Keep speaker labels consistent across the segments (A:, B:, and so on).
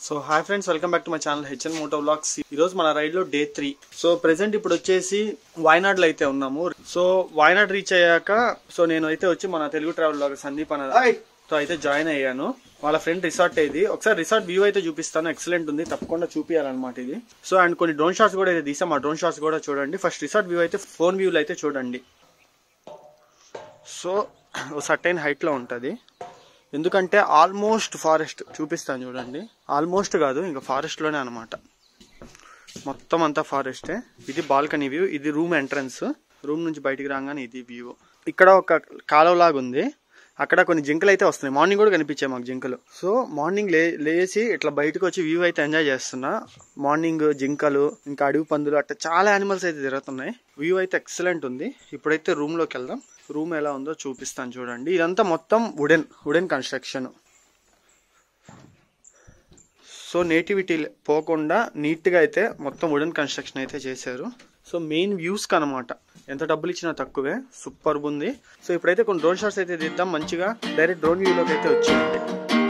A: So hi friends welcome back to my channel HN moto vlogs ఈ రోజు మన ride లో డే త్రీ సో ప్రెసెంట్ ఇప్పుడు వచ్చేసి వాయనాడ్ లో అయితే ఉన్నాము సో వాయనాడ్ రీచ్ అయ్యాక సో నేను అయితే వచ్చి మన తెలుగు ట్రావెల్ లాగా సందీప్ అన్న తో అయితే జాయిన్ అయ్యాను వాళ్ళ ఫ్రెండ్ రిసార్ట్ ఇది ఒకసారి రిసార్ట్ వ్యూ అయితే చూపిస్తాను ఎక్సలెంట్ ఉంది తప్పకుండా చూపించాలన్నమాట ఇది సో అండ్ కొన్ని డ్రోన్ షాట్స్ కూడా అయితే తీసాం ఆ డ్రోన్ షాట్స్ కూడా చూడండి ఫస్ట్ రిసార్ట్ వ్యూ అయితే ఫోన్ వ్యూలో అయితే చూడండి సో సర్టైన్ హైట్ లో ఉంటది ఎందుకంటే ఆల్మోస్ట్ ఫారెస్ట్ చూపిస్తాను చూడండి ఆల్మోస్ట్ కాదు ఇంకా ఫారెస్ట్ లోనే అనమాట మొత్తం అంతా ఫారెస్టే ఇది బాల్కనీ వ్యూ ఇది రూమ్ ఎంట్రన్స్ రూమ్ నుంచి బయటికి రాగానే ఇది వ్యూ ఇక్కడ ఒక కాలువ లాగా ఉంది అక్కడ కొన్ని జింకలు అయితే వస్తున్నాయి మార్నింగ్ కూడా కనిపించాయి మాకు జింకలు సో మార్నింగ్ లే లేచి ఇట్లా బయటకు వచ్చి వ్యూ అయితే ఎంజాయ్ చేస్తున్నా మార్నింగ్ జింకలు ఇంకా అడవి పందులు అట్లా చాలా యానిమల్స్ అయితే తిరుగుతున్నాయి వ్యూ అయితే ఎక్సలెంట్ ఉంది ఇప్పుడైతే రూమ్ లోకి వెళ్దాం రూమ్ ఎలా ఉందో చూపిస్తాను చూడండి ఇదంతా మొత్తం wooden wooden construction so nativity పోకుండా నీట్గా అయితే మొత్తం వుడెన్ కన్స్ట్రక్షన్ అయితే చేశారు సో మెయిన్ వ్యూస్ కనమాట ఎంత డబ్బులు ఇచ్చినా తక్కువే సూపర్ ఉంది సో ఇప్పుడైతే కొన్ని డ్రోన్ షాట్స్ అయితే తీద్దాం మంచిగా డైరెక్ట్ డ్రోన్ వ్యూలోకి అయితే వచ్చింది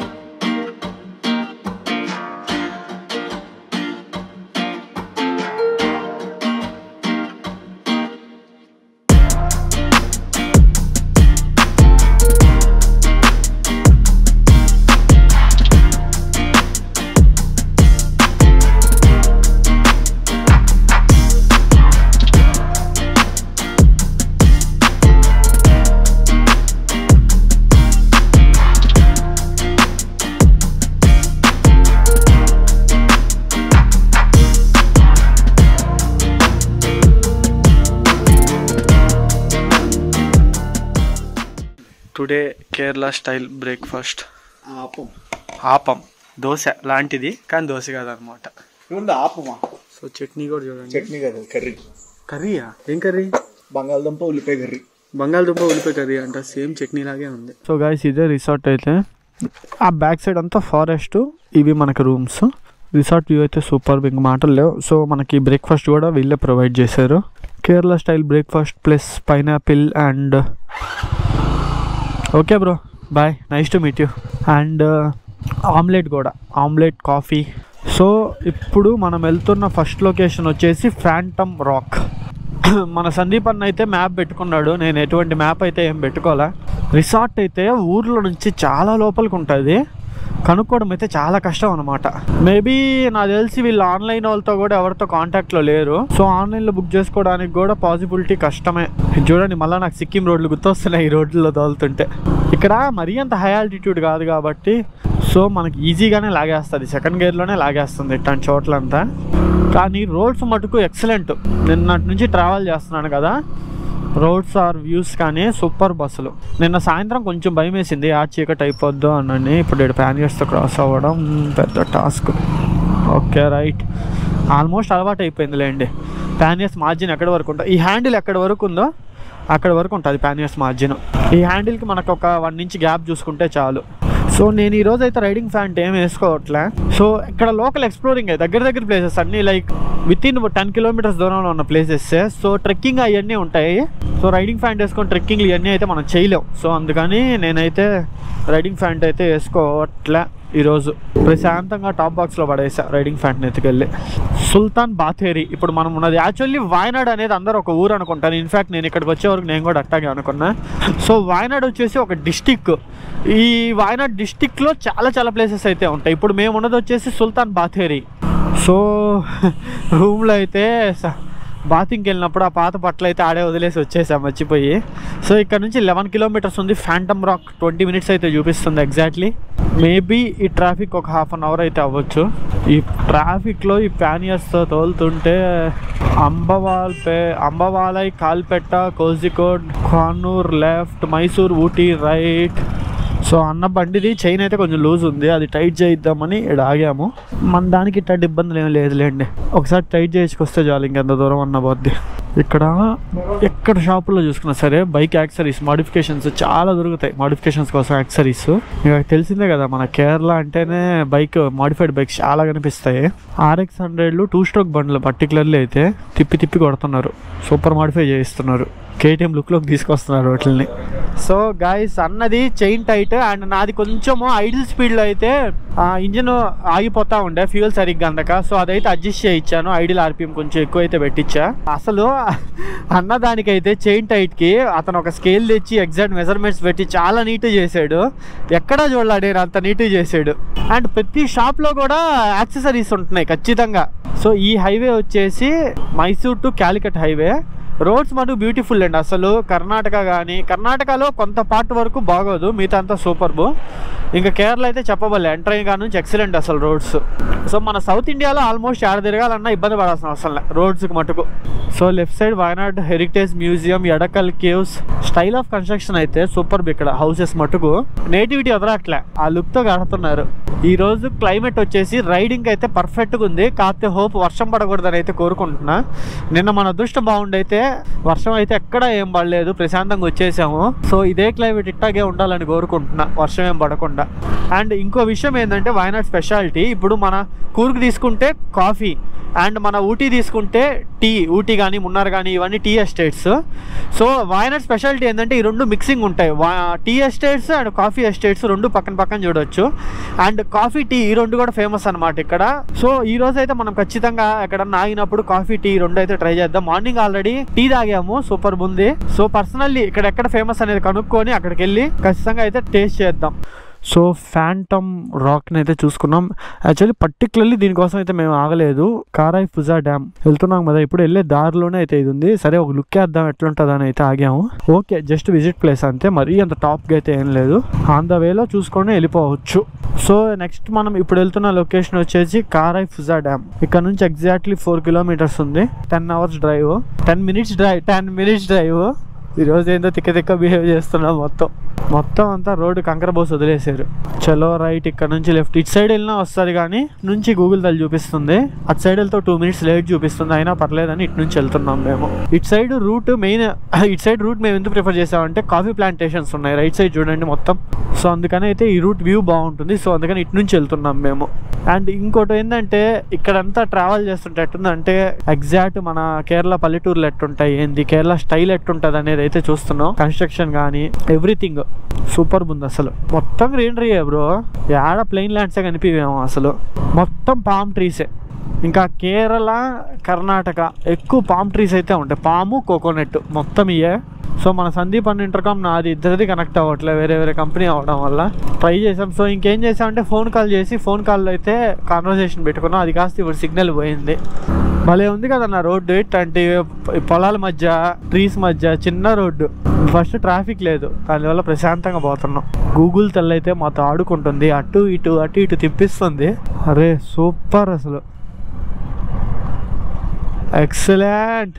A: today Kerala style breakfast
B: appam
A: appam dosa లాంటిది కానీ దోశ కాదనమాట
B: ఉంది ఆపమా
A: సో చట్నీ కూడా చూడండి
B: చట్నీ కదా కర్రీ
A: కర్రీయా ఏం కర్రీ
B: బంగాళదుంప ఉల్లిపాయ కర్రీ
A: బంగాళదుంప ఉల్లిపాయ కర్రీ అంట సేమ్ చట్నీ లాగే ఉంది సో గాయస్ ఇదే రిసార్ట్ అయితే ఆ బ్యాక్ సైడ్ అంతా ఫారెస్ట్ ఇవి మనకి రూమ్స్ రిసార్ట్ వ్యూ అయితే సూపర్ ఇంక మాటలు లేవు సో మనకి బ్రేక్ఫాస్ట్ కూడా వీళ్ళే ప్రొవైడ్ చేశారు Kerala style breakfast plus pineapple and okay bro bye nice to meet you and omelette కూడా ఆమ్లెట్ కాఫీ సో ఇప్పుడు మనం వెళ్తున్న ఫస్ట్ లొకేషన్ వచ్చేసి ఫ్యాంటమ్ రాక్ మన సందీప్ అన్న అయితే మ్యాప్ పెట్టుకున్నాడు నేను ఎటువంటి మ్యాప్ అయితే ఏం పెట్టుకోలే రిసార్ట్ అయితే ఊర్లో నుంచి చాలా లోపలికి ఉంటుంది కనుక్కోవడం అయితే చాలా కష్టం అనమాట మేబీ నాకు తెలిసి వీళ్ళు ఆన్లైన్ వాళ్ళతో కూడా ఎవరితో కాంటాక్ట్లో లేరు సో ఆన్లైన్లో బుక్ చేసుకోవడానికి కూడా పాసిబిలిటీ కష్టమే ఇది చూడండి మళ్ళీ నాకు సిక్కిం రోడ్లు గుర్తొస్తున్నాయి ఈ రోడ్లలో తోలుతుంటే ఇక్కడ మరీ అంత హై ఆల్టిట్యూడ్ కాదు కాబట్టి సో మనకి ఈజీగానే లాగేస్తుంది సెకండ్ గేర్లోనే లాగేస్తుంది ఇట్లాంటి చోట్లంతా కానీ రోడ్స్ మటుకు ఎక్సలెంట్ నిన్నటి నుంచి ట్రావెల్ చేస్తున్నాను కదా రోడ్స్ ఆర్ వ్యూస్ కానీ సూపర్ బస్సులు నిన్న సాయంత్రం కొంచెం భయం వేసింది ఆ చీకటి అయిపోద్దు అని ఇప్పుడు ఇక్కడ ప్యానియర్స్తో క్రాస్ అవ్వడం పెద్ద టాస్క్ ఓకే రైట్ ఆల్మోస్ట్ అలవాటు అయిపోయిందిలేండి ప్యానియర్స్ మార్జిన్ ఎక్కడి వరకు ఉంటుంది ఈ హ్యాండిల్ ఎక్కడి వరకు ఉందో అక్కడ వరకు ఉంటుంది ప్యానియర్స్ మార్జిన్ ఈ హ్యాండిల్కి మనకు ఒక వన్ ఇంచ్ గ్యాప్ చూసుకుంటే చాలు సో నేను ఈ రోజు అయితే రైడింగ్ ఫ్యాంట్ ఏం వేసుకోవట్లే సో ఇక్కడ లోకల్ ఎక్స్ప్లోరింగ్ దగ్గర దగ్గర ప్లేసెస్ అన్నీ like with in ten kilometres దూరంలో ఉన్న ప్లేసెస్ సో ట్రెక్కింగ్ అవన్నీ ఉంటాయి సో రైడింగ్ ఫ్యాంట్ వేసుకొని ట్రెక్కింగ్ ఇవన్నీ అయితే మనం చేయలేం సో అందుకని నేనైతే రైడింగ్ ఫ్యాంట్ అయితే వేసుకోవట్లే ఈరోజు ప్రశాంతంగా టాప్ బాక్స్లో పడేసా రైడింగ్ ఫ్యాంట్ని ఎత్తుకెళ్ళి సుల్తాన్ బాథేరి ఇప్పుడు మనం ఉన్నది యాక్చువల్లీ వాయనాడ్ అనేది అందరూ ఒక ఊరు అనుకుంటాను ఇన్ఫ్యాక్ట్ నేను ఇక్కడికి వచ్చే వరకు నేను కూడా అట్టాగే అనుకున్నా సో వాయనాడ్ వచ్చేసి ఒక డిస్టిక్ ఈ వాయనాడ్ డిస్టిక్లో చాలా చాలా ప్లేసెస్ అయితే ఉంటాయి ఇప్పుడు మేము ఉన్నది వచ్చేసి సుల్తాన్ బాథేరి సో రూమ్లో అయితే స- బాతింగ్కి వెళ్ళినప్పుడు ఆ పాత బట్టలు అయితే ఆడే వదిలేసి వచ్చేసాం మర్చిపోయి సో ఇక్కడ నుంచి లెవెన్ కిలోమీటర్స్ ఉంది ఫ్యాంటమ్ రాక్ ట్వంటీ మినిట్స్ అయితే చూపిస్తుంది ఎగ్జాక్ట్లీ మేబీ ఈ ట్రాఫిక్ ఒక హాఫ్ అన్ అవర్ అయితే అవ్వచ్చు ఈ ట్రాఫిక్లో ఈ ప్యానియర్స్తో తోలుతుంటే అంబవాల్ పే Ambalavayal Kalpetta Kozhikode Kannur left Mysore Ooty right so అన్న బండిది చైన్ అయితే కొంచెం లూజ్ ఉంది అది టైట్ చేయిద్దామని ఇక్కడ ఆగాము మన దానికి ఇట్లాంటి ఇబ్బందులు ఏమి లేదులేండి ఒకసారి టైట్ చేయించుకొస్తే చాలు ఇంకెంత దూరం అన్న పోద్ది ఇక్కడ ఎక్కడ షాపుల్లో చూసుకున్నా సరే బైక్ యాక్సరీస్ మాడిఫికేషన్స్ చాలా దొరుకుతాయి మాడిఫికేషన్స్ కోసం యాక్సరీస్ ఇక తెలిసిందే కదా మన కేరళ అంటేనే బైక్ మాడిఫైడ్ బైక్స్ చాలా కనిపిస్తాయి ఆర్ఎక్స్ హండ్రెడ్లు టూ స్ట్రోక్ బండ్లు పర్టికులర్లీ అయితే తిప్పి తిప్పి కొడుతున్నారు సూపర్ మాడిఫై చేయిస్తున్నారు కేటీఎం లుక్లోకి తీసుకొస్తున్నారు వాటిని సో గాయస్ అన్నది చైన్ టైట్ అండ్ నాది కొంచెము ఐడిల్ స్పీడ్లో అయితే ఇంజిన్ ఆగిపోతా ఉండే ఫ్యూయల్ సరిగ్గా అందక సో అదైతే అడ్జస్ట్ చేయించాను ఐడిల్ ఆర్పిఎం కొంచెం ఎక్కువ అయితే పెట్టించా అసలు అన్న దానికైతే చైన్ టైట్కి అతను ఒక స్కేల్ తెచ్చి ఎగ్జాక్ట్ మెజర్మెంట్స్ పెట్టి చాలా నీట్గా చేశాడు ఎక్కడా చూడలాడే అంత నీట్గా చేశాడు అండ్ ప్రతి షాప్లో కూడా యాక్సెసరీస్ ఉంటున్నాయి ఖచ్చితంగా సో ఈ హైవే వచ్చేసి Mysore to Calicut highway roads మటు బ్యూటిఫుల్ అండి అసలు కర్ణాటక కానీ కర్ణాటకలో కొంత పార్ట్ వరకు బాగోదు మిగతా అంతా సూపర్బు ఇంకా కేరళ అయితే చెప్పబలే ఎంటర్ అయిన కాడ నుంచి ఎక్సలెంట్ అసలు రోడ్స్ సో మన సౌత్ ఇండియాలో ఆల్మోస్ట్ ఏడ తిరగాలన్నా ఇబ్బంది పడాల్సిన అవసరం లేదు రోడ్స్కి మటుకు so left side Wayanad heritage museum Edakkal caves style of construction అయితే సూపర్ ఇక్కడ హౌసెస్ మటుకు నేటివిటీ వదలట్లే ఆ లుక్తో కడుతున్నారు ఈ రోజు క్లైమేట్ వచ్చేసి రైడింగ్ అయితే పర్ఫెక్ట్గా ఉంది కాకపోతే హోప్ వర్షం పడకూడదని అయితే కోరుకుంటున్నా నిన్న మన అదృష్టం బాగుండైతే వర్షం అయితే ఎక్కడ ఏం పడలేదు ప్రశాంతంగా వచ్చేసాము సో ఇదే క్లైమేట్ ఇట్టాగే ఉండాలని కోరుకుంటున్నా వర్షం ఏం పడకుండా అండ్ ఇంకో విషయం ఏంటంటే వయనాడ్ స్పెషాలిటీ ఇప్పుడు మన కూర్గ్ తీసుకుంటే కాఫీ అండ్ మన ఊటీ తీసుకుంటే టీ ఊటీ కానీ మున్నార్ కానీ ఇవన్నీ tea estates so Wayanad speciality ఏంటంటే ఈ రెండు మిక్సింగ్ ఉంటాయి వా tea estates and coffee estates రెండు పక్కన పక్కన చూడొచ్చు అండ్ కాఫీ టీ ఈ రెండు కూడా ఫేమస్ అనమాట ఇక్కడ సో ఈ రోజు అయితే మనం ఖచ్చితంగా ఎక్కడన్నా ఆగినప్పుడు కాఫీ టీ ఈ రెండు అయితే ట్రై చేద్దాం మార్నింగ్ ఆల్రెడీ టీ తాగాము సూపర్ ఉంది సో పర్సనల్లీ ఇక్కడ ఎక్కడ ఫేమస్ అనేది కనుక్కొని అక్కడికి వెళ్ళి ఖచ్చితంగా అయితే టేస్ట్ చేద్దాం సో ఫ్యాంటమ్ రాక్ని అయితే చూసుకున్నాం యాక్చువల్లీ పర్టికులర్లీ దీనికోసం అయితే మేము ఆగలేదు కారాయ్ ఫుజా డ్యామ్ వెళ్తున్నాం కదా ఇప్పుడు వెళ్ళే దారిలోనే అయితే ఇది ఉంది సరే ఒక లుక్ వేద్దాం ఎట్లుంటుంది అని అయితే ఆగాము ఓకే జస్ట్ విజిట్ ప్లేస్ అంతే మరీ అంత టాప్గా అయితే ఏం లేదు ఆన్ ద వేలో చూసుకొని వెళ్ళిపోవచ్చు సో నెక్స్ట్ మనం ఇప్పుడు వెళ్తున్న లొకేషన్ వచ్చేసి కారాయ్ ఫుజా డ్యామ్ ఇక్కడ నుంచి ఎగ్జాక్ట్లీ ఫోర్ కిలోమీటర్స్ ఉంది ten hours drive ten minutes drive ten minutes drive ఈరోజు ఏందో తిక్క తిక్క బిహేవ్ చేస్తున్నాం మొత్తం మొత్తం అంతా రోడ్డు కంకర బోస్ వదిలేశారు చలో రైట్ ఇక్కడ నుంచి లెఫ్ట్ ఇటు సైడ్ వెళ్ళినా వస్తుంది కానీ నుంచి గూగుల్ తల్లి చూపిస్తుంది అటు సైడ్ వెళ్తే టూ మినిట్స్ లేట్ చూపిస్తుంది అయినా పర్లేదని ఇటు నుంచి వెళ్తున్నాం మేము ఇటు సైడ్ రూట్ మెయిన్ ఇటు సైడ్ రూట్ మేము ఎందుకు ప్రిఫర్ చేసామంటే కాఫీ ప్లాంటేషన్స్ ఉన్నాయి రైట్ సైడ్ చూడండి మొత్తం సో అందుకని అయితే ఈ రూట్ వ్యూ బాగుంటుంది సో అందుకని ఇటు నుంచి వెళ్తున్నాం మేము అండ్ ఇంకోటి ఏంటంటే ఇక్కడంతా ట్రావెల్ చేస్తుంటే ఎట్టుందంటే ఎగ్జాక్ట్ మన కేరళ పల్లెటూర్లు ఎట్టుంటాయి ఏంది కేరళ స్టైల్ ఎట్టుంటది అనేది అయితే చూస్తున్నాం కన్స్ట్రక్షన్ కానీ ఎవ్రీథింగ్ సూపర్ ఉంది అసలు మొత్తం గ్రీనరీ బ్రో ఏడ ప్లెయిన్ ల్యాండ్సే కనిపించేమో అసలు మొత్తం పామ్ ట్రీసే ఇంకా కేరళ కర్ణాటక ఎక్కువ పామ్ ట్రీస్ అయితే ఉంటాయి పాము కోకోనట్ మొత్తం ఇయే సో మన సందీప్ అన్న ఇంటర్కామ్ నాది ఇద్దరిది కనెక్ట్ అవ్వట్లే వేరే వేరే కంపెనీ అవ్వడం వల్ల ట్రై చేసాం సో ఇంకేం చేసామంటే ఫోన్ కాల్ చేసి ఫోన్ కాల్లో అయితే కాన్వర్సేషన్ పెట్టుకున్నాం అది కాస్త ఇప్పుడు సిగ్నల్ పోయింది భలే ఉంది కదా నా రోడ్డు అంటే పొలాల మధ్య ట్రీస్ మధ్య చిన్న రోడ్డు ఫస్ట్ ట్రాఫిక్ లేదు దానివల్ల ప్రశాంతంగా పోతున్నాం గూగుల్ తెల్ల అయితే మాతో ఆడుకుంటుంది అటు ఇటు అటు ఇటు తిప్పిస్తుంది అరే సూపర్ అసలు ఎక్సలెంట్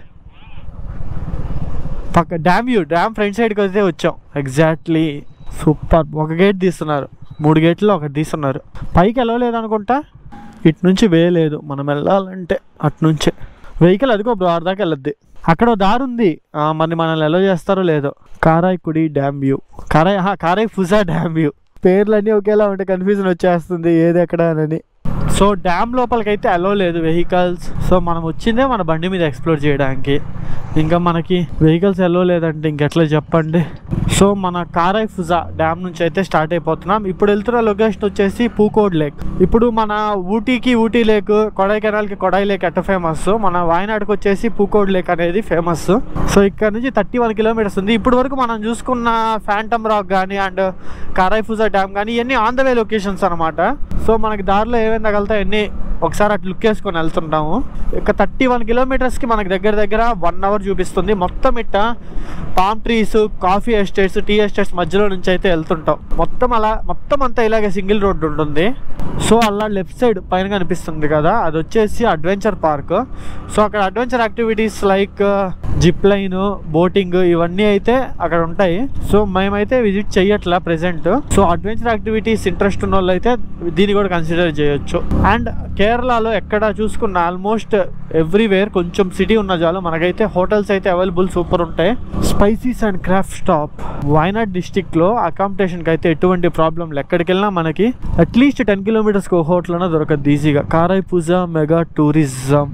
A: పక్క డ్యామ్ వ్యూ డ్యామ్ ఫ్రంట్ సైడ్కి అయితే వచ్చాం ఎగ్జాక్ట్లీ సూపర్ ఒక గేట్ తీస్తున్నారు మూడు గేట్లు ఒకటి తీస్తున్నారు పైకి వెళ్ళలేదు అనుకుంటా ఇటు నుంచి వేయలేదు మనం వెళ్ళాలంటే అటు నుంచే వెహికల్ అదిగో బ్రో ఆడ దాకా వెళ్ళద్ది అక్కడ ఓ దారి ఉంది ఆ, మరి మనల్ని ఎలా చేస్తారో లేదో కారాయ్కుడి డ్యామ్ వ్యూ కారాయ్ ఆహా, కారాయ్ ఫుజా డ్యామ్ వ్యూ పేర్లన్నీ ఒకేలా ఉంటే కన్ఫ్యూజన్ వచ్చేస్తుంది ఏది ఎక్కడ అని సో డ్యామ్ లోపలికైతే అలో లేదు వెహికల్స్ సో మనం వచ్చిందే మన బండి మీద ఎక్స్ప్లోర్ చేయడానికి ఇంకా మనకి వెహికల్స్ ఎలో లేదంటే ఇంకెట్లా చెప్పండి సో మన కారాయ్ ఫుజా డ్యామ్ నుంచి అయితే స్టార్ట్ అయిపోతున్నాం ఇప్పుడు వెళ్తున్న లొకేషన్ వచ్చేసి పూకోడ్ లేక్ ఇప్పుడు మన ఊటీకి ఊటీ లేక్ కొడైకెనాల్కి కొడాయి లేక్ ఎట్ట ఫేమస్ మన వాయనాడుకి వచ్చేసి పూకోడ్ లేక్ అనేది ఫేమస్ సో ఇక్కడ నుంచి థర్టీ వన్ కిలోమీటర్స్ ఉంది ఇప్పుడు వరకు మనం చూసుకున్న ఫ్యాంటమ్ రాక్ కానీ అండ్ కారాయ్ ఫుజా డ్యామ్ కానీ ఇవన్నీ ఆన్ ద వే లొకేషన్స్ అనమాట సో మనకి దారిలో ఏమేమి తగలుతాయి అన్నీ ఒకసారి అటు లుక్ వేసుకొని వెళ్తుంటాము ఇక థర్టీ వన్ కిలోమీటర్స్కి మనకి దగ్గర దగ్గర వన్ అవర్ చూపిస్తుంది మొత్తం ఇట్ట palm trees coffee estates tea estates మధ్యలో నుంచి అయితే వెళ్తుంటాం మొత్తం అలా మొత్తం అంతా ఇలాగే సింగిల్ రోడ్డు ఉంటుంది సో అలా లెఫ్ట్ సైడ్ పైన కనిపిస్తుంది కదా అది వచ్చేసి అడ్వెంచర్ పార్క్ సో అక్కడ adventure activities like zip line boating ఇవన్నీ అయితే అక్కడ ఉంటాయి సో మేమైతే విజిట్ చెయ్యట్లా present so adventure activities interest ఉన్న వాళ్ళు అయితే దీన్ని కూడా కన్సిడర్ చేయొచ్చు అండ్ కేరళలో ఎక్కడ చూసుకున్న ఆల్మోస్ట్ ఎవ్రీవేర్ కొంచెం సిటీ ఉన్న చాలు మనకైతే హోటల్స్ అయితే అవైలబుల్ సూపర్ ఉంటాయి spices and craft stop Wayanad డిస్టిక్లో అకామిడేషన్కి అయితే ఎటువంటి ప్రాబ్లం లేదు ఎక్కడికి వెళ్ళినా మనకి అట్లీస్ట్ టెన్ కిలోమీటర్స్కి ఒక హోటల్ అన్న దొరకదు ఈజీగా కారాయ్ పూజా మెగా టూరిజం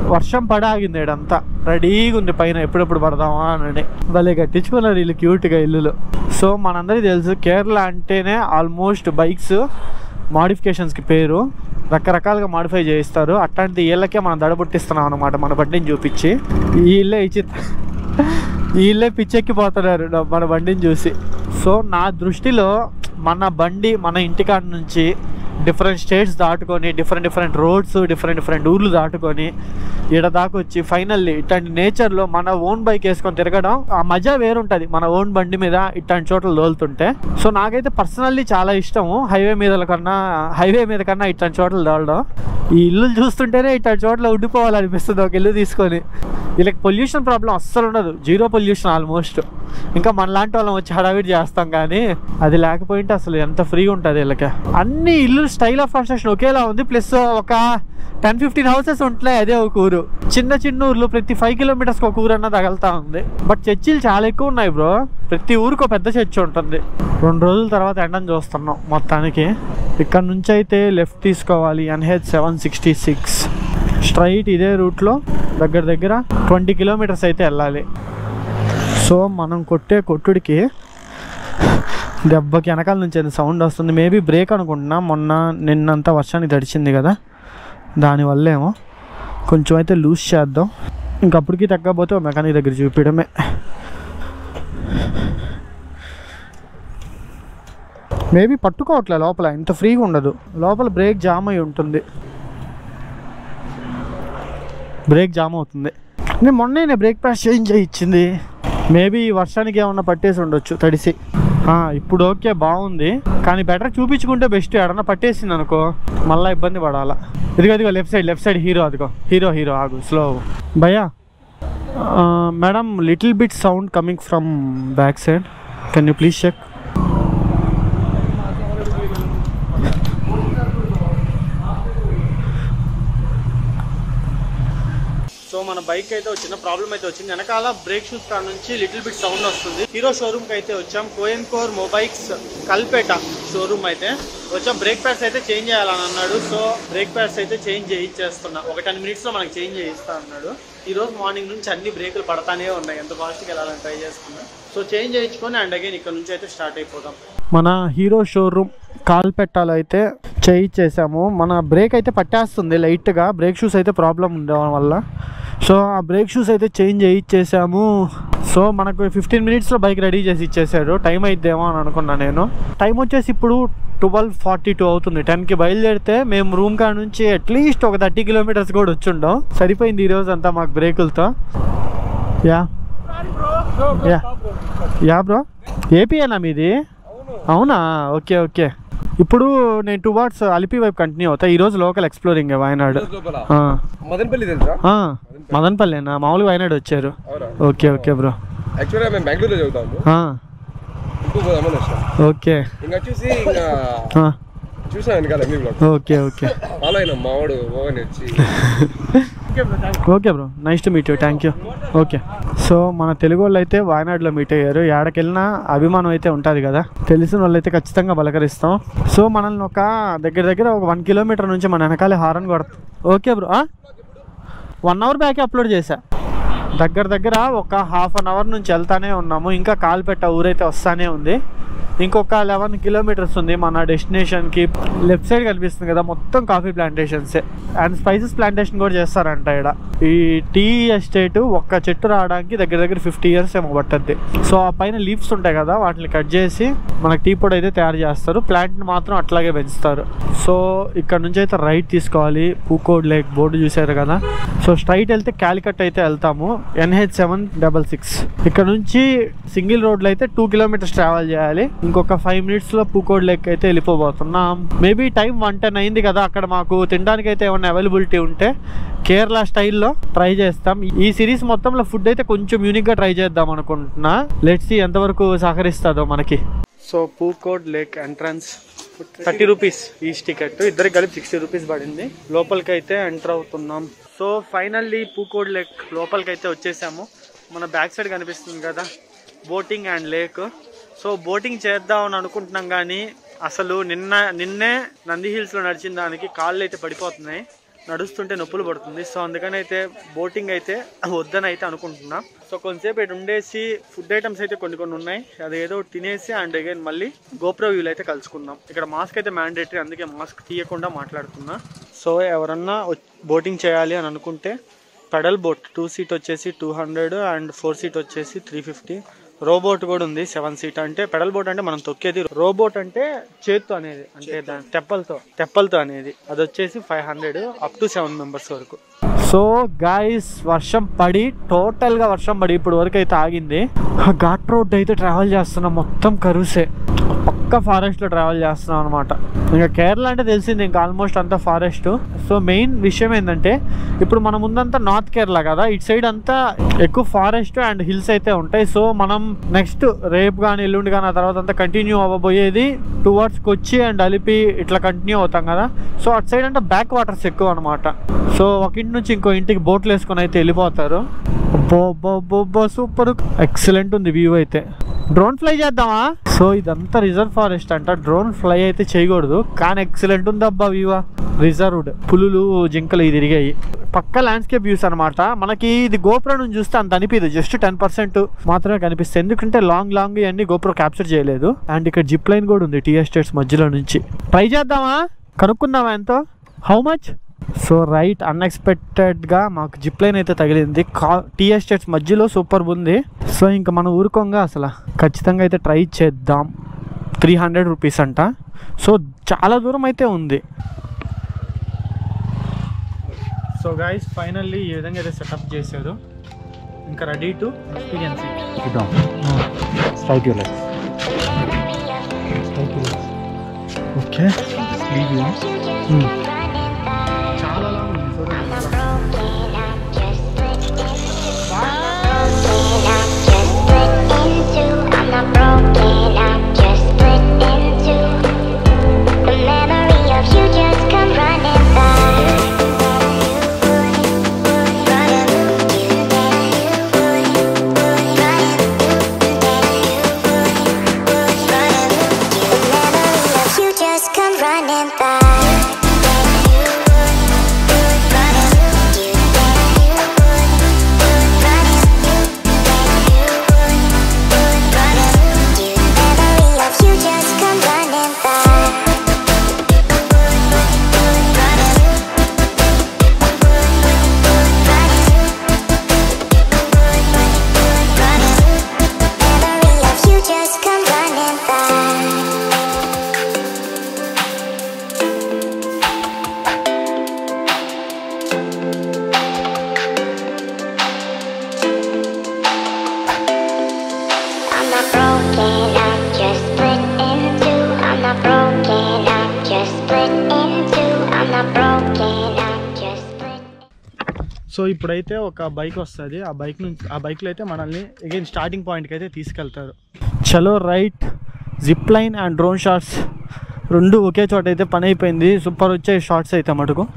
A: వర్షం పడి ఆగింది ఈడంతా రెడీగా ఉంది పైన ఎప్పుడెప్పుడు పడదామా అని భలే కట్టించుకున్నారు వీళ్ళు క్యూట్గా ఇల్లులు సో మనందరికీ తెలుసు కేరళ అంటేనే ఆల్మోస్ట్ బైక్స్ మాడిఫికేషన్స్కి పేరు రకరకాలుగా మాడిఫై చేయిస్తారు అట్లాంటి వీళ్ళకే మనం దడబుట్టిస్తున్నాం అనమాట మన బండిని చూపించి ఈ ఇల్లే ఇచ్చి వీళ్ళే పిచ్చెక్కిపోతున్నారు నా- మన బండిని చూసి సో నా దృష్టిలో మన బండి మన ఇంటికాడ నుంచి డిఫరెంట్ స్టేట్స్ దాటుకొని different different roads different different ఊర్లు దాటుకొని ఈడ దాకా వచ్చి ఫైనల్లీ ఇట్లాంటి నేచర్లో మన ఓన్ బైక్ వేసుకొని తిరగడం ఆ మజా వేరుంటుంది మన ఓన్ బండి మీద ఇట్లాంటి చోట్ల తోలుతుంటే సో నాకైతే పర్సనల్లీ చాలా ఇష్టము హైవే మీద కన్నా హైవే మీద కన్నా ఇట్లాంటి చోట్ల తోలడం ఈ ఇల్లు చూస్తుంటేనే ఇట్లాంటి చోట్ల ఉండిపోవాలనిపిస్తుంది ఒక ఇల్లు తీసుకొని వీళ్ళకి పొల్యూషన్ ప్రాబ్లం అస్సలు ఉండదు జీరో పొల్యూషన్ ఆల్మోస్ట్ ఇంకా మనలాంటి వాళ్ళం వచ్చి హడావిడి చేస్తాం కానీ అది లేకపోయింటే అసలు ఎంత ఫ్రీగా ఉంటుంది వీళ్ళకి అన్ని ఇల్లు స్టైల్ ఆఫ్ కన్స్ట్రక్షన్ ఒకేలా ఉంది ప్లస్ ఒక టెన్ ఫిఫ్టీన్ హౌసెస్ ఉంటున్నాయి అదే ఒక ఊరు చిన్న చిన్న ఊర్లు ప్రతి ఫైవ్ కిలోమీటర్స్ ఒక ఊరు అన్న తగలుతా ఉంది బట్ చర్చిలు చాలా ఎక్కువ ఉన్నాయి బ్రో ప్రతి ఊరికి ఒక పెద్ద చర్చి ఉంటుంది రెండు రోజుల తర్వాత ఎండని చూస్తున్నాం మొత్తానికి ఇక్కడ నుంచి అయితే లెఫ్ట్ తీసుకోవాలి NH seven sixty six straight ఇదే రూట్లో దగ్గర దగ్గర ట్వంటీ కిలోమీటర్స్ అయితే వెళ్ళాలి సో మనం కొట్టే కొట్టుడికి దెబ్బకి వెనకాల నుంచి అది సౌండ్ వస్తుంది మేబీ బ్రేక్ అనుకుంటున్నా మొన్న నిన్నంతా వర్షానికి తడిచింది కదా దానివల్లేమో కొంచెం అయితే లూజ్ చేద్దాం ఇంకప్పటికి తగ్గకపోతే ఓ మెకానిక్ దగ్గర చూపించడమే మేబీ పట్టుకోవట్లే లోపల ఇంత ఫ్రీగా ఉండదు లోపల బ్రేక్ జామ్ అయి ఉంటుంది బ్రేక్ జామ్ అవుతుంది నేను మొన్నే బ్రేక్ ప్యాస్ చేంజ్ ఇచ్చింది మేబీ వర్షానికి ఏమన్నా పట్టేసి ఉండొచ్చు తడిసి ఆ, ఇప్పుడు ఓకే బాగుంది కానీ బెటర్ చూపించుకుంటే బెస్ట్ ఎడన్నా పట్టేసింది అనుకో మళ్ళీ ఇబ్బంది పడాలా ఇదిగో ఇదిగో left side left side Hero అదిగో హీరో హీరో ఆగు స్లో భయ్యా madam little bit sound coming from back side can you please check so మన బైక్ అయితే ఒక చిన్న ప్రాబ్లం అయితే వచ్చింది వెనకాల బ్రేక్ షూస్ కాడ నుంచి లిటిల్ బిట్ సౌండ్ వస్తుంది హీరో షోరూమ్ కి అయితే వచ్చాం కోయన్ కోర్ మొబైక్స్ కల్పేట షోరూమ్ అయితే వచ్చాం బ్రేక్ ప్యాడ్స్ అయితే చేంజ్ చేయాలని అన్నాడు సో బ్రేక్ ప్యాడ్స్ అయితే చేంజ్ చేయించేస్తున్నా ఒక టెన్ మినిట్స్ లో మనకి చేంజ్ చేయిస్తా అన్నాడు ఈ రోజు మార్నింగ్ నుంచి అన్ని బ్రేకులు పడతానే ఉన్నాయి ఎంత ఫాస్ట్గా వెళ్ళాలని ట్రై చేస్తున్నా సో చేంజ్ చేయించుకొని అండ్ అగైన్ ఇక్కడ నుంచి అయితే స్టార్ట్ అయిపోదాం మన హీరో షోరూమ్ కాల్ పెట్టాలైతే చేయించేసాము మన బ్రేక్ అయితే పట్టేస్తుంది లైట్గా బ్రేక్ షూస్ అయితే ప్రాబ్లం ఉండడం వల్ల సో ఆ బ్రేక్ షూస్ అయితే చేంజ్ చేయించేసాము సో మనకు ఫిఫ్టీన్ మినిట్స్లో బైక్ రెడీ చేసి ఇచ్చేసాడు టైం అయిద్దేమో అని అనుకున్నా నేను టైం వచ్చేసి ఇప్పుడు ట్వెల్వ్ ఫార్టీ టూ అవుతుంది టెన్కి బయలుదేరితే మేము రూమ్ కాడ నుంచి అట్లీస్ట్ ఒక థర్టీ కిలోమీటర్స్ కూడా వచ్చుంటాం సరిపోయింది ఈరోజు అంతా మాకు బ్రేకులతో యా యా యా బ్రో ఏపీయేనా మీది అవునా ఓకే ఓకే ఇప్పుడు నేను టూ వాట్స్ అలిపి వైపు కంటిన్యూ అవుతా ఈరోజు లోకల్ ఎక్స్ప్లోరింగ్ వాయనాడు
C: లోపల
A: ఆ,
C: మదనపల్లి తెలుసా
A: ఆ, మదనపల్లినా మామూలుగా వాయనాడు వచ్చారు
C: అవునా
A: ఓకే ఓకే బ్రో
C: యాక్చువల్గా మేము బెంగళూరులో చదువుతాము
A: ఆ,
C: ఇంకో పోదామని వచ్చాం
A: ఓకే
C: ఇంకా వచ్చేసి ఇంకా
A: ఆ,
C: చూసాం వెనకాల మీ బ్లాగ్
A: ఓకే ఓకే
C: ఫాలో అయినా మావాడు ఓవని వచ్చి
A: okay bro nice to meet you thank you okay so మన తెలుగు వాళ్ళు అయితే వాయనాడులో మీట్ అయ్యారు ఏడకెళ్ళినా అభిమానం అయితే ఉంటుంది కదా తెలిసిన వాళ్ళు అయితే ఖచ్చితంగా బలకరిస్తాం సో మనల్ని ఒక దగ్గర దగ్గర ఒక వన్ కిలోమీటర్ నుంచి మన వెనకాలే హారన్ కొడతాం okay bro one hour back upload చేశా దగ్గర దగ్గర ఒక హాఫ్ అన్ అవర్ నుంచి వెళ్తానే ఉన్నాము ఇంకా కాల్పెట్ట ఊరైతే వస్తానే ఉంది ఇంకొక లెవెన్ కిలోమీటర్స్ ఉంది మన డెస్టినేషన్కి లెఫ్ట్ సైడ్ కనిపిస్తుంది కదా మొత్తం కాఫీ ప్లాంటేషన్సే అండ్ స్పైసెస్ ప్లాంటేషన్ కూడా చేస్తారంట ఇక్కడ ఈ టీ ఎస్టేట్ ఒక్క చెట్టు రావడానికి దగ్గర దగ్గర ఫిఫ్టీ ఇయర్స్ ఏమో పట్టద్ది సో ఆ పైన లీవ్స్ ఉంటాయి కదా వాటిని కట్ చేసి మనకి టీ పొడి అయితే తయారు చేస్తారు ప్లాంట్ని మాత్రం అట్లాగే పెంచుతారు సో ఇక్కడ నుంచి అయితే రైట్ తీసుకోవాలి పూకోడ్ లేక్ బోర్డు చూసారు కదా సో స్ట్రైట్ వెళ్తే క్యాలికట్ అయితే వెళ్తాము ఎన్హెచ్ సెవెన్ డబల్ సిక్స్ ఇక్కడ నుంచి సింగిల్ రోడ్లో అయితే టూ కిలోమీటర్స్ ట్రావెల్ చేయాలి ఇంకొక ఫైవ్ మినిట్స్లో పూకోడ్ లేక్ అయితే వెళ్ళిపోబోతున్నాం మేబీ టైం వన్ టెన్ అయింది కదా అక్కడ మాకు తినడానికి అయితే ఏమైనా అవైలబిలిటీ ఉంటే కేరళ స్టైల్లో ట్రై చేస్తాం ఈ సిరీస్ మొత్తంలో ఫుడ్ అయితే కొంచెం యూనిక్గా ట్రై చేద్దాం అనుకుంటున్నా లెట్స్ ఎంతవరకు సహకరిస్తుందో మనకి so Pookode lake entrance thirty rupees each ticket ఇద్దరికి కలిపి సిక్స్టీ రూపీస్ పడింది లోపలికి అయితే ఎంటర్ అవుతున్నాం సో ఫైనల్లీ పూకోడ్ లేక్ లోపలికి అయితే వచ్చేసాము మన బ్యాక్ సైడ్ కనిపిస్తుంది కదా boating and lake so boating చేద్దామని అనుకుంటున్నాం కానీ అసలు నిన్న నిన్నే నంది హిల్స్లో నడిచిన దానికి కాళ్ళు అయితే పడిపోతున్నాయి నడుస్తుంటే నొప్పులు పడుతుంది సో అందుకని అయితే బోటింగ్ అయితే వద్దని అయితే అనుకుంటున్నా సో కొంతసేపు ఇటు ఉండేసి ఫుడ్ ఐటమ్స్ అయితే కొన్ని కొన్ని ఉన్నాయి అది ఏదో ఒకటి తినేసి అండ్ అగైన్ మళ్ళీ గోప్రో వ్యూలు అయితే కలుసుకుందాం ఇక్కడ మాస్క్ అయితే మ్యాండేటరీ అందుకే మాస్క్ తీయకుండా మాట్లాడుతున్నా సో ఎవరన్నా బోటింగ్ చేయాలి అని అనుకుంటే పెడల్ బోట్ టూ సీట్ వచ్చేసి two hundred and four seat వచ్చేసి త్రీ ఫిఫ్టీ రోబోట్ కూడా ఉంది సెవెన్ సీట్ అంటే పెడల్ బోట్ అంటే మనం తొక్కేది రోబోట్ అంటే చేత్తో అనేది అంటే దాని తెప్పలతో తెప్పలతో అనేది అది వచ్చేసి five hundred up to seven members వరకు సో గాయస్ వర్షం పడి టోటల్ గా వర్షం పడి ఇప్పుడు వరకు అయితే ఆగింది ఆ ఘాట్ రోడ్ అయితే ట్రావెల్ చేస్తున్నాం మొత్తం కరుసే పక్క ఫారెస్ట్ లో ట్రావెల్ చేస్తున్నాం అనమాట ఇంకా కేరళ అంటే తెలిసింది ఇంకా ఆల్మోస్ట్ అంతా ఫారెస్ట్ సో మెయిన్ విషయం ఏంటంటే ఇప్పుడు మన ముందంతా నార్త్ కేరళ కదా ఇటు సైడ్ అంతా ఎక్కువ ఫారెస్ట్ అండ్ హిల్స్ అయితే ఉంటాయి సో మనం నెక్స్ట్ రేపు కానీ ఎల్లుండి కానీ ఆ తర్వాత అంతా కంటిన్యూ అవ్వబోయేది టువర్డ్స్ కొచ్చి అండ్ అలిపి ఇట్లా కంటిన్యూ అవుతాం కదా సో అటు సైడ్ అంటే బ్యాక్ వాటర్స్ ఎక్కువ అనమాట సో ఒక ఇంటి నుంచి ఇంకో ఇంటికి బోట్లు వేసుకొని అయితే వెళ్ళిపోతారు సూపర్ ఎక్సలెంట్ ఉంది వ్యూ అయితే డ్రోన్ ఫ్లై చేద్దామా సో ఇదంతా రిజర్వ్ ఫారెస్ట్ అంట డ్రోన్ ఫ్లై అయితే చేయకూడదు కానీ ఎక్సలెంట్ ఉంది అబ్బా వ్యూ రిజర్వ్డ్ పులులు జింకలు ఇది తిరిగాయి పక్క ల్యాండ్స్కేప్ వ్యూస్ అనమాట మనకి ఇది గోప్రో నుంచి చూస్తే అంత అనిపించదు జస్ట్ టెన్ పర్సెంట్ మాత్రమే కనిపిస్తుంది ఎందుకంటే లాంగ్ లాంగ్ ఇవన్నీ గోప్రో క్యాప్చర్ చేయలేదు అండ్ ఇక్కడ జిప్ లైన్ కూడా ఉంది టీ ఎస్టేట్స్ మధ్యలో నుంచి ట్రై చేద్దామా కనుక్కుందామా ఎంతో హౌ మచ్ సో రైట్ అన్ఎక్స్పెక్టెడ్గా మాకు జిప్ లైన్ అయితే తగిలింది కా టీ ఎస్టేట్స్ మధ్యలో సూపర్ ఉంది సో ఇంకా మనం ఊరుకోంగా అసలు ఖచ్చితంగా అయితే ట్రై చేద్దాం త్రీ హండ్రెడ్ రూపీస్ అంట సో చాలా దూరం అయితే ఉంది సో గైస్ ఫైనల్లీ ఈ విధంగా అయితే సెటప్ చేశారు ఇంకా ready to experience strike you legs okay చాలా లాంగ్ ఉంది చూడండి
D: I'm not broken, I'm just split in two. The memory of you just come running by. You just come running by. Memory of you just come running by. Memory of you just come running by. I'm not broken, I'm just split in two. I'm not broken, I'm just split in two. I'm not broken, I'm just split.
A: So ఇప్పుడైతే ఒక bike వస్తుంది ఆ bike నుంచి ఆ బైక్లో అయితే మనల్ని again starting పాయింట్కి అయితే తీసుకెళ్తారు చలో right zip line and drone shots రెండు ఒకే చోట అయితే పని అయిపోయింది సూపర్ వచ్చే షార్ట్స్ అయితే మటుకు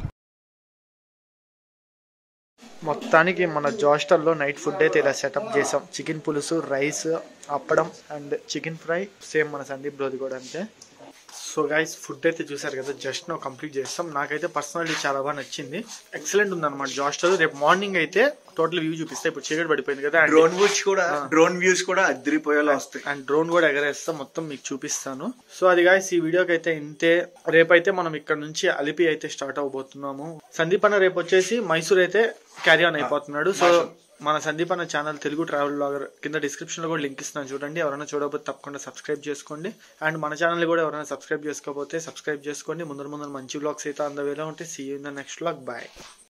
A: మొత్తానికి మన జాస్టల్లో నైట్ ఫుడ్ అయితే ఇలా సెటప్ చేసాం చికెన్ పులుసు రైస్ అప్పడం అండ్ చికెన్ ఫ్రై సేమ్ మన సందీప్ బ్రోది కూడా అంతే సో గైస్ ఫుడ్ అయితే చూసారు కదా జస్ట్ నో కంప్లీట్ చేస్తాం నాకైతే పర్సనల్లీ చాలా బాగా నచ్చింది ఎక్సలెంట్ ఉందన్నమాట జాస్టల్ రేపు మార్నింగ్ అయితే టోటల్ వ్యూ చూపిస్తే ఇప్పుడు చీకటి పడిపోయింది కదా and-
B: డ్రోన్ వ్యూస్ కూడా డ్రోన్ వ్యూస్ కూడా అద్దరిపోయేలా వస్తాయి
A: అండ్ డ్రోన్ కూడా ఎగరేస్తా మొత్తం మీకు చూపిస్తాను సో అది గాయస్ ఈ వీడియోకి అయితే ఇంతే రేపైతే మనం ఇక్కడ నుంచి అలిపి అయితే స్టార్ట్ అవబోతున్నాము సందీప్ అన్న రేపు వచ్చేసి మైసూర్ అయితే క్యారీ ఆన్ అయిపోతున్నాడు సో మన సందీప్ అన్న ఛానల్ తెలుగు ట్రావెల్ బ్లాగర్ కింద డిస్క్రిప్షన్ లో కూడా లింక్ ఇస్తున్నాను చూడండి ఎవరైనా చూడకపోతే తప్పకుండా సబ్స్క్రైబ్ చేసుకోండి అండ్ మన ఛానల్ కూడా ఎవరైనా సబ్స్క్రైబ్ చేసుకోకపోతే సబ్స్క్రైబ్ చేసుకోండి ముందర ముందర మంచి బ్లాగ్స్ అయితే అందవేలా ఉంటే see in the next blog bye